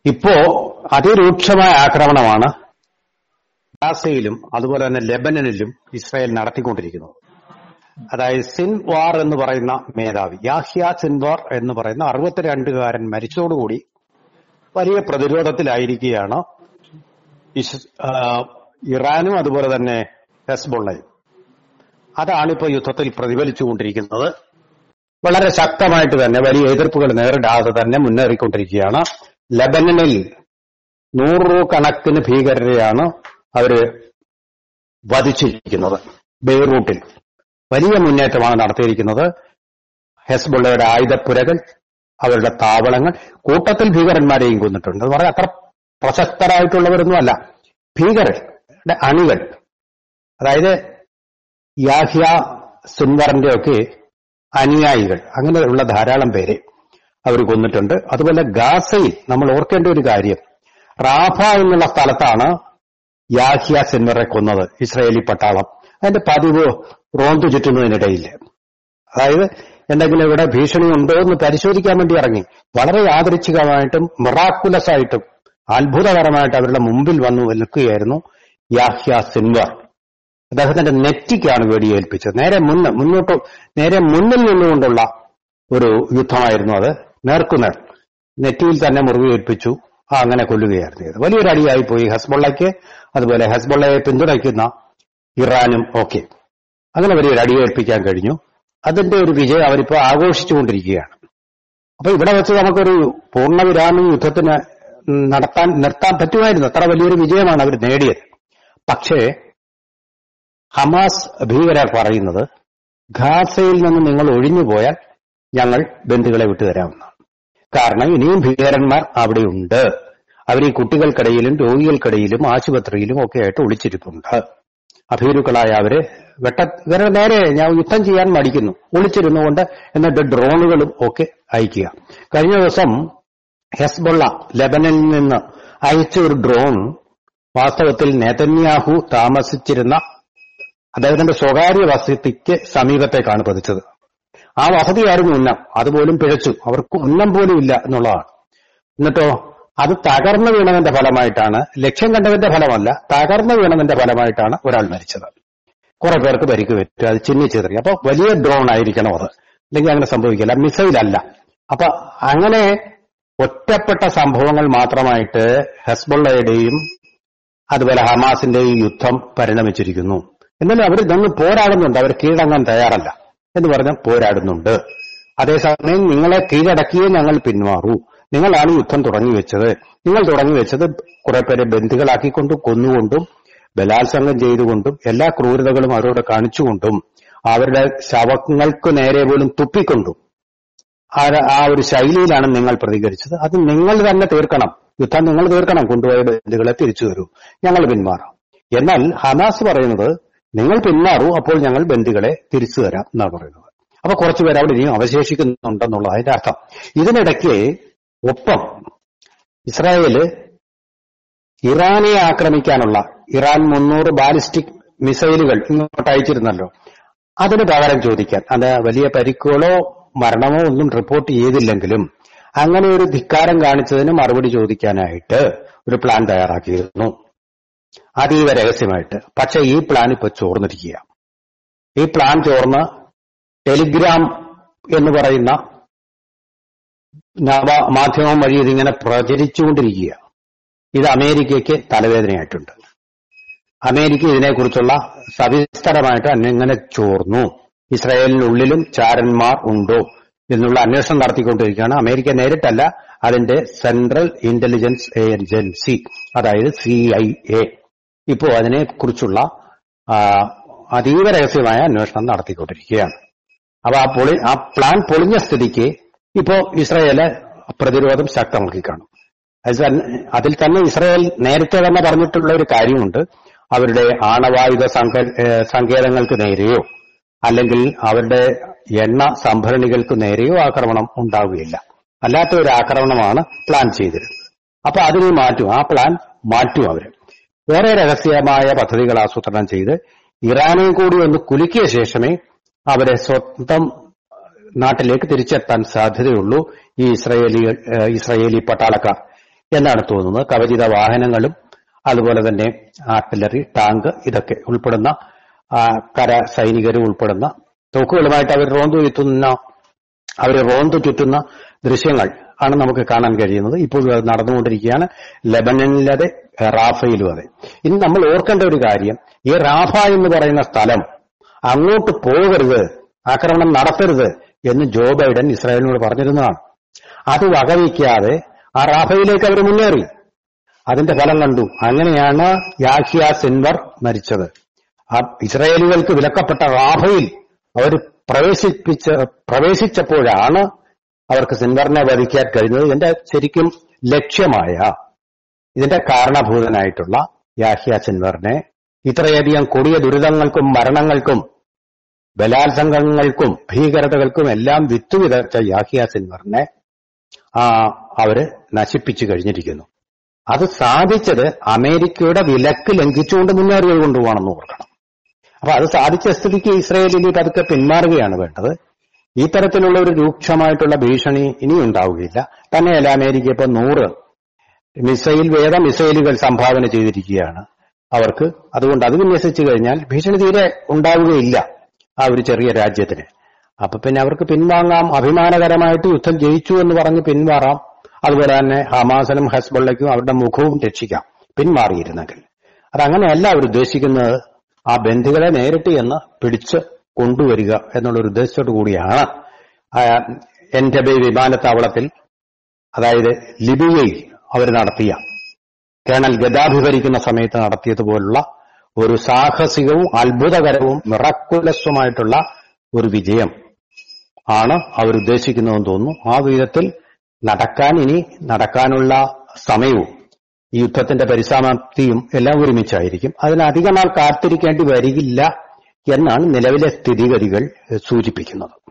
ഇപ്പോ അതിരൂക്ഷമായ ആക്രമണമാണ് ഗാസയിലും അതുപോലെ തന്നെ ലെബനനിലും ഇസ്രായേൽ നടത്തിക്കൊണ്ടിരിക്കുന്നത് അതായത് സിൻവാർ എന്ന് പറയുന്ന മേധാവി യാഹ്യ സിൻവാർ എന്ന് പറയുന്ന അറുപത്തിരണ്ടുകാരൻ മരിച്ചതോടുകൂടി വലിയ പ്രതിരോധത്തിലായിരിക്കുകയാണ് ഇസ്- ആ, ഇറാനും അതുപോലെ തന്നെ ഹെസ്ബുള്ളയും അതാണിപ്പോ യുദ്ധത്തിൽ പ്രതിഫലിച്ചുകൊണ്ടിരിക്കുന്നത് വളരെ ശക്തമായിട്ട് തന്നെ വലിയ എതിർപ്പുകൾ നേരിടാതെ തന്നെ മുന്നേറിക്കൊണ്ടിരിക്കുകയാണ് ലബനനിൽ നൂറു കണക്കിന് ഭീകരരെയാണ് അവര് വധിച്ചിരിക്കുന്നത് ബെയ്റൂട്ടിൽ വലിയ മുന്നേറ്റമാണ് നടത്തിയിരിക്കുന്നത് ഹെസ്ബുള്ളയുടെ ആയുധപ്പുരകൾ അവരുടെ താവളങ്ങൾ കൂട്ടത്തിൽ ഭീകരന്മാരെയും കൊന്നിട്ടുണ്ട് എന്ന് പറയാൻ അത്ര പ്രശസ്തരായിട്ടുള്ളവരൊന്നുമല്ല ഭീകരരുടെ അണികൾ അതായത് യാഹ്യ സുൻവറിന്റെ ഒക്കെ അനുയായികൾ അങ്ങനെയുള്ള ധാരാളം പേരെ അവർ കൊന്നിട്ടുണ്ട് അതുപോലെ ഗാസയിൽ നമ്മൾ ഓർക്കേണ്ട ഒരു കാര്യം റാഫ എന്നുള്ള സ്ഥലത്താണ് യാഹ്യ സിൻവറെ കൊന്നത് ഇസ്രായേലി പട്ടാളം അതിന്റെ പതിവ് റോന്തു ചുറ്റുന്നതിനിടയിൽ അതായത് എന്തെങ്കിലും ഇവിടെ ഭീഷണി ഉണ്ടോ എന്ന് പരിശോധിക്കാൻ വേണ്ടി ഇറങ്ങി വളരെ യാദൃച്ഛികമായിട്ടും മിറാക്കുലസ് ആയിട്ടും അത്ഭുതകരമായിട്ട് അവരുടെ മുമ്പിൽ വന്നു നിൽക്കുകയായിരുന്നു യാഹ്യ സിൻവർ അദ്ദേഹത്തിന്റെ നെറ്റിക്കാണ് വെടിയേൽപ്പിച്ചത് നേരെ മുന്ന് മുന്നോട്ട് നേരെ മുന്നിൽ നിന്നുകൊണ്ടുള്ള ഒരു യുദ്ധമായിരുന്നു അത് നേർക്കുനേർ നെറ്റിയിൽ തന്നെ മുറിവേൽപ്പിച്ചു ആ അങ്ങനെ കൊല്ലുകയായിരുന്നു ചെയ്തത് വലിയൊരു അടിയായി പോയി ഹസ്ബുള്ളയ്ക്ക് അതുപോലെ ഹസ്ബുള്ളയെ പിന്തുണയ്ക്കുന്ന ഇറാനും ഒക്കെ അങ്ങനെ വലിയൊരു അടിയേൽപ്പിക്കാൻ കഴിഞ്ഞു അതിന്റെ ഒരു വിജയം അവരിപ്പോ ആഘോഷിച്ചുകൊണ്ടിരിക്കുകയാണ് അപ്പൊ ഇവിടെ വെച്ച് നമുക്കൊരു പൂർണ്ണവിരാമം യുദ്ധത്തിന് നടത്താൻ നിർത്താൻ പറ്റുമായിരുന്നു അത്ര വലിയൊരു വിജയമാണ് അവർ നേടിയത് പക്ഷേ ഹമാസ് ഭീകരർ പറയുന്നത് ഖാസയിൽ നിന്ന് നിങ്ങൾ ഒഴിഞ്ഞുപോയാൽ ഞങ്ങൾ ബന്ധുക്കളെ വിട്ടുതരാമെന്നാണ് കാരണം ഇനിയും ഭീകരന്മാർ അവിടെയുണ്ട് അവർ ഈ കുട്ടികൾക്കിടയിലും രോഗികൾക്കിടയിലും ആശുപത്രിയിലും ഒക്കെ ആയിട്ട് ഒളിച്ചിരിപ്പുണ്ട് അഭീരുക്കളായ അവര് വെട്ട ഇവരെ നേരെ ഞാൻ യുദ്ധം ചെയ്യാൻ മടിക്കുന്നു ഒളിച്ചിരുന്നുകൊണ്ട് എന്നിട്ട് ഡ്രോണുകളും ഒക്കെ അയക്കുക കഴിഞ്ഞ ദിവസം ഹെസ്ബുള്ള ലെബനനിൽ നിന്ന് അയച്ച ഒരു ഡ്രോൺ വാസ്തവത്തിൽ നെതന്യാഹു താമസിച്ചിരുന്ന അദ്ദേഹത്തിന്റെ സ്വകാര്യ വസതിക്ക് സമീപത്തേക്കാണ് പതിച്ചത് ആ വസതിയായിരുന്നു ഉന്നം അതുപോലും പിഴച്ചു അവർക്ക് ഉന്നം പോലും ഇല്ല എന്നുള്ളതാണ് എന്നിട്ടോ അത് തകർന്നു വീണതിന്റെ ഫലമായിട്ടാണ് ലക്ഷ്യം കണ്ടതിന്റെ ഫലമല്ല തകർന്നു വീണതിന്റെ ഫലമായിട്ടാണ് ഒരാൾ മരിച്ചത് കുറെ പേർക്ക് പരിക്ക് പറ്റും അത് ചിന്നിച്ചെതറി അപ്പൊ വലിയ ഡ്രോൺ ആയിരിക്കണം അത് അല്ലെങ്കിൽ അങ്ങനെ സംഭവിക്കില്ല മിസൈൽ അല്ല അപ്പൊ അങ്ങനെ ഒറ്റപ്പെട്ട സംഭവങ്ങൾ മാത്രമായിട്ട് ഹെസ്ബുള്ളയുടെയും അതുപോലെ ഹമാസിന്റെയും യുദ്ധം പരിണമിച്ചിരിക്കുന്നു എന്നാലും അവർ ഇതൊന്നും പോരാടുന്നുണ്ട് അവർ കീഴടങ്ങാൻ തയ്യാറല്ല എന്ന് പറഞ്ഞ് പോരാടുന്നുണ്ട് അതേസമയം നിങ്ങളെ കീഴടക്കിയേ ഞങ്ങൾ പിന്മാറൂ നിങ്ങളാണ് യുദ്ധം തുടങ്ങി വെച്ചത് നിങ്ങൾ തുടങ്ങി വെച്ചത് കുറെ പേരെ ബന്ദികളാക്കിക്കൊണ്ടും കൊന്നുകൊണ്ടും ബലാത്സംഗം ചെയ്തുകൊണ്ടും എല്ലാ ക്രൂരതകളും അവരോട് കാണിച്ചുകൊണ്ടും അവരുടെ ശവങ്ങൾക്ക് നേരെ പോലും തുപ്പിക്കൊണ്ടും ആ- ആ ഒരു ശൈലിയിലാണ് നിങ്ങൾ പ്രതികരിച്ചത് അത് നിങ്ങൾ തന്നെ തീർക്കണം യുദ്ധം നിങ്ങൾ തീർക്കണം കൊണ്ടുപോയ ബന്ധുക്കളെ തിരിച്ചു തരൂ ഞങ്ങൾ പിന്മാറാം എന്നാൽ ഹമാസ് പറയുന്നത് നിങ്ങൾ പിന്മാറൂ അപ്പോൾ ഞങ്ങൾ ബന്ധുക്കളെ തിരിച്ചു തരാം എന്നാണ് പറയുന്നത് അപ്പൊ കുറച്ചുപേർ അവിടെ ഇനിയും അവശേഷിക്കുന്നുണ്ടെന്നുള്ള അതിന്റെ അർത്ഥം ഇതിനിടയ്ക്ക് ഒപ്പം ഇസ്രായേല് ഇറാനെ ആക്രമിക്കാനുള്ള ഇറാൻ മുന്നൂറ് ബാലിസ്റ്റിക് മിസൈലുകൾ ഇങ്ങോട്ട് അയച്ചിരുന്നല്ലോ അതിന് പകരം ചോദിക്കാൻ അത് വലിയ പരിക്കുകളോ മരണമോ ഒന്നും റിപ്പോർട്ട് ചെയ്തില്ലെങ്കിലും അങ്ങനെ ഒരു ധിക്കാരം കാണിച്ചതിന് മറുപടി ചോദിക്കാനായിട്ട് ഒരു പ്ലാൻ തയ്യാറാക്കിയിരുന്നു അതീവ രഹസ്യമായിട്ട് പക്ഷെ ഈ പ്ലാൻ ഇപ്പൊ ചോർന്നിരിക്കുക ഈ പ്ലാൻ ചോർന്ന് ടെലിഗ്രാം എന്ന് പറയുന്ന നവ മാധ്യമം വഴി ഇതിങ്ങനെ പ്രചരിച്ചുകൊണ്ടിരിക്കുക ഇത് അമേരിക്കയ്ക്ക് തലവേദനയായിട്ടുണ്ട് അമേരിക്ക ഇതിനെക്കുറിച്ചുള്ള സവിസ്തരമായിട്ട് ഇങ്ങനെ ചോർന്നു ഇസ്രായേലിനുള്ളിലും ചാരന്മാർ ഉണ്ടോ എന്നുള്ള അന്വേഷണം നടത്തിക്കൊണ്ടിരിക്കുകയാണ് അമേരിക്ക നേരിട്ടല്ല അതിന്റെ സെൻട്രൽ ഇന്റലിജൻസ് ഏജൻസി അതായത് സി ഐ എ ഇപ്പോ അതിനെക്കുറിച്ചുള്ള ആ, അതീവ രഹസ്യമായ അന്വേഷണം നടത്തിക്കൊണ്ടിരിക്കുകയാണ് അപ്പൊ ആ പൊളി ആ പ്ലാൻ പൊളിഞ്ഞ സ്ഥിതിക്ക് ഇപ്പോ ഇസ്രായേല് പ്രതിരോധം ശക്തമാക്കി കാണും അത് തന്നെ- അതിൽ തന്നെ ഇസ്രായേൽ നേരത്തെ തന്നെ പറഞ്ഞിട്ടുള്ള ഒരു കാര്യമുണ്ട് അവരുടെ ആണവായുധ സങ്ക- ഏഹ് സങ്കേതങ്ങൾക്ക് നേരെയോ അല്ലെങ്കിൽ അവരുടെ എണ്ണ സംഭരണികൾക്ക് നേരെയോ ആക്രമണം ഉണ്ടാവുകയില്ല അല്ലാത്ത ഒരു ആക്രമണമാണ് പ്ലാൻ ചെയ്തിരുന്നത് അപ്പൊ അതിനെ മാറ്റും ആ പ്ലാൻ മാറ്റും അവര് വേറെ രഹസ്യമായ പദ്ധതികൾ ആസൂത്രണം ചെയ്ത് ഇറാനെ കൂടി ഒന്ന് കുലുക്കിയ ശേഷമേ അവരെ സ്വന്തം നാട്ടിലേക്ക് തിരിച്ചെത്താൻ സാധ്യതയുള്ളൂ ഈ ഇസ്രയേലി ഏഹ് ഇസ്രയേലി പട്ടാളക്കാർ എന്നാണ് തോന്നുന്നത് കവചിത വാഹനങ്ങളും അതുപോലെ തന്നെ ആർട്ടിലറി ടാങ്ക് ഇതൊക്കെ ഉൾപ്പെടുന്ന ആ, കര സൈനികരും ഉൾപ്പെടുന്ന തോക്കുകളുമായിട്ട് അവർ റോന്തു ചുറ്റുന്ന അവർ റോന്തു ചുറ്റുന്ന ദൃശ്യങ്ങൾ ആണ് നമുക്ക് കാണാൻ കഴിയുന്നത് ഇപ്പോൾ അത് നടന്നുകൊണ്ടിരിക്കുകയാണ് ലെബനനിലതെ റാഫയിലും അതെ ഇനി നമ്മൾ ഓർക്കേണ്ട ഒരു കാര്യം ഈ റാഫ എന്ന് പറയുന്ന സ്ഥലം അങ്ങോട്ട് പോകരുത് ആക്രമണം നടത്തരുത് എന്ന് ജോ ബൈഡൻ ഇസ്രായേലിനോട് പറഞ്ഞിരുന്നതാണ് അത് വകവയ്ക്കാതെ ആ റാഫയിലേക്ക് അവർ മുന്നേറി അതിന്റെ ഫലം കണ്ടു അങ്ങനെയാണ് യാഹിയ സിൻവർ മരിച്ചത് ആ ഇസ്രായേലികൾക്ക് വിലക്കപ്പെട്ട റാഫയിൽ അവർ പ്രവേശിപ്പിച്ച പ്രവേശിച്ചപ്പോഴാണ് അവർക്ക് സിൻവറിനെ വധിക്കാൻ കഴിഞ്ഞത് ഇതിന്റെ ശരിക്കും ലക്ഷ്യമായ ഇതിന്റെ കാരണഭൂതനായിട്ടുള്ള യാഹിയ സിൻവറിനെ ഇത്രയധികം കൊടിയ ദുരിതങ്ങൾക്കും മരണങ്ങൾക്കും ബലാത്സംഗങ്ങൾക്കും ഭീകരതകൾക്കും എല്ലാം വിത്തു വിതച്ച യാഹിയ സിൻവറിനെ ആ അവര് നശിപ്പിച്ചു കഴിഞ്ഞിരിക്കുന്നു അത് സാധിച്ചത് അമേരിക്കയുടെ വിലക്ക് ലംഘിച്ചുകൊണ്ട് മുന്നേറിയത് കൊണ്ടുപോകണമെന്ന് ഓർക്കണം അപ്പൊ അത് സാധിച്ച സ്ഥിതിക്ക് ഇസ്രായേലിൽ പതുക്കെ പിന്മാറുകയാണ് വേണ്ടത് ഈ തരത്തിലുള്ള ഒരു രൂക്ഷമായിട്ടുള്ള ഭീഷണി ഇനി ഉണ്ടാവുകയില്ല തന്നെയല്ല അമേരിക്ക ഇപ്പൊ നൂറ് മിസൈൽ വേദ മിസൈലുകൾ സംഭാവന ചെയ്തിരിക്കുകയാണ് അവർക്ക് അതുകൊണ്ട് അത് വിന്യസിച്ചു കഴിഞ്ഞാൽ ഭീഷണി തീരെ ഉണ്ടാവുകയില്ല ആ ഒരു ചെറിയ രാജ്യത്തിന് അപ്പൊ പിന്നെ അവർക്ക് പിൻവാങ്ങാം അഭിമാനകരമായിട്ട് യുദ്ധം ജയിച്ചു എന്ന് പറഞ്ഞ് പിന്മാറാം അതുപോലെ തന്നെ ഹമാസനും ഹസ്ബള്ളയ്ക്കും അവരുടെ മുഖവും രക്ഷിക്കാം പിന്മാറിയിരുന്നെങ്കിൽ അതങ്ങനെയല്ല അവർ ഉദ്ദേശിക്കുന്നത് ആ ബന്ധികളെ നേരിട്ട് എന്ന് പിടിച്ച് കൊണ്ടുവരിക എന്നുള്ള ഒരു ഉദ്ദേശത്തോടു കൂടിയാണ് ആ എൻറ്റബെ വിമാനത്താവളത്തിൽ അതായത് ലിബിയയിൽ അവർ നടത്തിയ കേണൽ ഗദാഫി ഭരിക്കുന്ന സമയത്ത് നടത്തിയതുപോലുള്ള ഒരു സാഹസികവും അത്ഭുതകരവും മിറക്കുലസുമായിട്ടുള്ള ഒരു വിജയം ആണ് അവർ ഉദ്ദേശിക്കുന്നതെന്ന് തോന്നുന്നു ആ വിധത്തിൽ നടക്കാൻ ഇനി നടക്കാനുള്ള സമയവും ഈ യുദ്ധത്തിന്റെ പരിസമാപ്തിയും എല്ലാം ഒരുമിച്ചായിരിക്കും അതിനധികം നാൾ കാത്തിരിക്കേണ്ടി വരികില്ല എന്നാണ് നിലവിലെ സ്ഥിതിഗതികൾ സൂചിപ്പിക്കുന്നത്